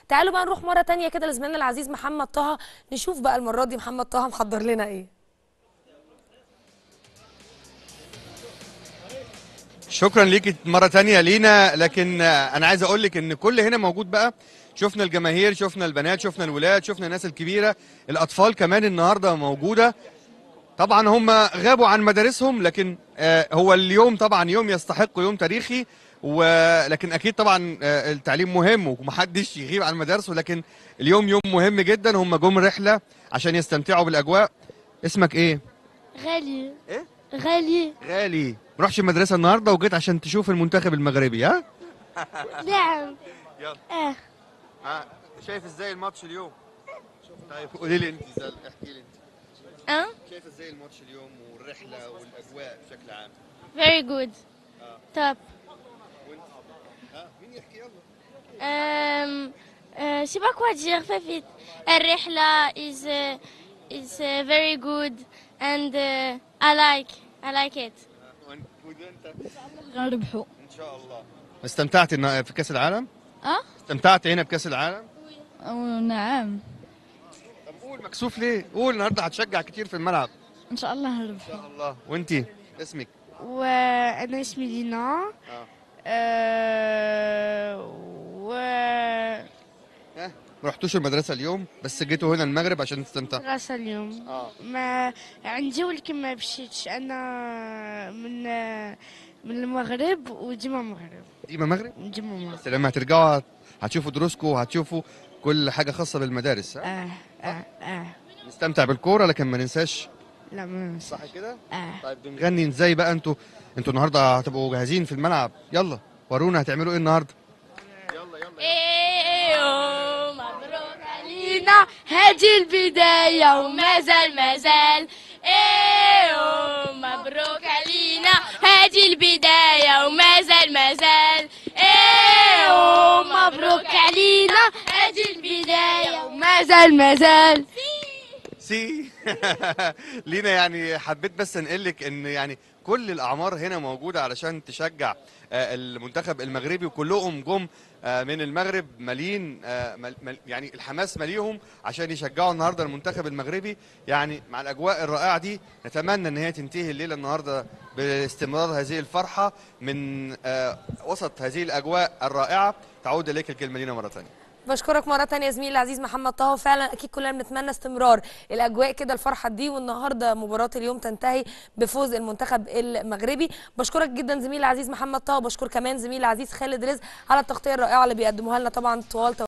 تعالوا بقى نروح مره تانية كده لزميلنا العزيز محمد طه نشوف بقى المره دي محمد طه محضر لنا ايه شكرا ليكي مرة تانية لينا لكن آه، أنا عايز أقول لك إن كل هنا موجود بقى شفنا الجماهير شفنا البنات شفنا الولاد شفنا الناس الكبيرة الأطفال كمان النهاردة موجودة طبعا هم غابوا عن مدارسهم لكن آه، هو اليوم طبعا يوم يستحق يوم تاريخي ولكن اكيد طبعا آه، التعليم مهم ومحدش يغيب عن مدارسه لكن اليوم يوم مهم جدا هم جم رحله عشان يستمتعوا بالاجواء اسمك ايه غالي إيه؟ غالي غالي ما رحتش المدرسه النهارده وجيت عشان تشوف المنتخب المغربي ها نعم يلا اه آه، شايف ازاي الماتش اليوم طيب قولي لي انت زل احكي لي انت اه شايف ازاي الماتش اليوم والرحله والاجواء بشكل عام very good top وانت ها مين يحكي يلا um, uh, je sais pas quoi dire فافيت الرحلة is uh, is uh, very good and uh, I like I like it وانت غنربحوا ان شاء الله استمتعت إن- في كاس العالم اه استمتعت هنا بكاس العالم أو نعم طب قول مكسوف ليه قول النهارده هتشجع كتير في الملعب ان شاء الله ان هنربحوا شاء الله وانت اسمك وانا اسمي دينا اه أه و ها ما رحتوش المدرسه اليوم بس جيتوا هنا المغرب عشان تستمتعوا مدرسة اليوم اه ما عندي ولكن ما مشيتش انا من من المغرب وديما مغرب ديما مغرب ديما مغرب بس لما هترجعوا هت- هتشوفوا دروسكم وهتشوفوا كل حاجه خاصه بالمدارس ها اه اه اه نستمتع بالكوره لكن ما ننساش لا ما ننسى. صح كده اه طيب بنغني ازاي بقى انتوا انتوا النهارده هتبقوا جاهزين في الملعب يلا ورونا هتعملوا ايه النهارده يلا يلا ايوه مبروك علينا هذه البداية وما زال ما زال ايوه مبروك علينا هذه البداية وما زال ما زال ايوه مبروك علينا هذه البداية وما زال ما زال سي لينا يعني حبيت بس انقل لك ان يعني كل الاعمار هنا موجوده علشان تشجع آه، المنتخب المغربي وكلهم جم آه، من المغرب مالين آه، مل- مل- يعني الحماس مليهم عشان يشجعوا النهارده المنتخب المغربي يعني مع الاجواء الرائعه دي نتمنى ان هي تنتهي الليله النهارده باستمرار هذه الفرحه من آه، وسط هذه الاجواء الرائعه تعود اليك الكلمه لينا مره ثانيه بشكرك مره تانية زميلي العزيز محمد طه فعلا اكيد كلنا بنتمنى استمرار الاجواء كده الفرحه دي والنهارده مباراه اليوم تنتهي بفوز المنتخب المغربي بشكرك جدا زميلي العزيز محمد طه وبشكر كمان زميلي العزيز خالد رزق على التغطيه الرائعه اللي بيقدموها لنا طبعا طوال